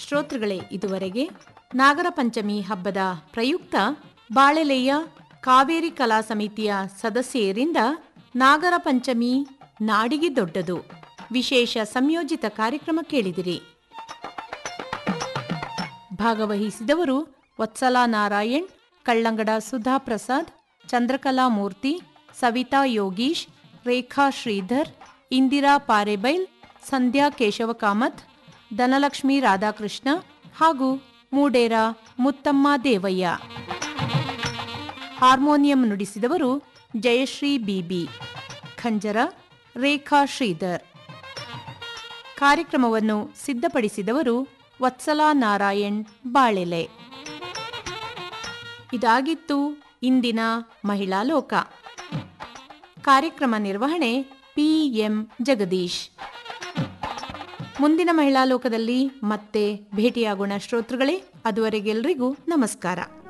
ಶ್ರೋತೃಗಳೇ ಇದುವರೆಗೆ ನಾಗರ ಪಂಚಮಿ ಹಬ್ಬದ ಪ್ರಯುಕ್ತ ಬಾಳೆಲೆಯ ಕಾವೇರಿ ಕಲಾ ಸಮಿತಿಯ ಸದಸ್ಯರಿಂದ ನಾಗರ ಪಂಚಮಿ ನಾಡಿಗೆ ದೊಡ್ಡದು ವಿಶೇಷ ಸಂಯೋಜಿತ ಕಾರ್ಯಕ್ರಮ ಕೇಳಿದಿರಿ ಭಾಗವಹಿಸಿದವರು ವತ್ಸಲಾ ನಾರಾಯಣ್ ಕಳ್ಳಂಗಡ ಸುಧಾ ಪ್ರಸಾದ್ ಚಂದ್ರಕಲಾ ಮೂರ್ತಿ ಸವಿತಾ ಯೋಗೀಶ್ ರೇಖಾ ಶ್ರೀಧರ್ ಇಂದಿರಾ ಪಾರೆಬೈಲ್ ಸಂಧ್ಯಾ ಕೇಶವ ಕಾಮತ್ ಧನಲಕ್ಷ್ಮಿ ರಾಧಾಕೃಷ್ಣ ಹಾಗೂ ಮೂಡೇರ ಮುತ್ತಮ್ಮ ದೇವಯ್ಯ ಹಾರ್ಮೋನಿಯಂ ನುಡಿಸಿದವರು ಜಯಶ್ರೀ ಬಿಬಿ ಖಂಜರ ರೇಖಾ ಶ್ರೀಧರ್ ಕಾರ್ಯಕ್ರಮವನ್ನು ಸಿದ್ಧಪಡಿಸಿದವರು ವತ್ಸಲಾ ನಾರಾಯಣ್ ಬಾಳೆಲೆ ಇದಾಗಿತ್ತು ಇಂದಿನ ಮಹಿಳಾ ಲೋಕ ಕಾರ್ಯಕ್ರಮ ನಿರ್ವಹಣೆ ಪಿಎಂ ಜಗದೀಶ್ ಮುಂದಿನ ಮಹಿಳಾ ಲೋಕದಲ್ಲಿ ಮತ್ತೆ ಭೇಟಿಯಾಗೋಣ ಶ್ರೋತೃಗಳೇ ಅದುವರೆಗೆಲ್ರಿಗೂ ನಮಸ್ಕಾರ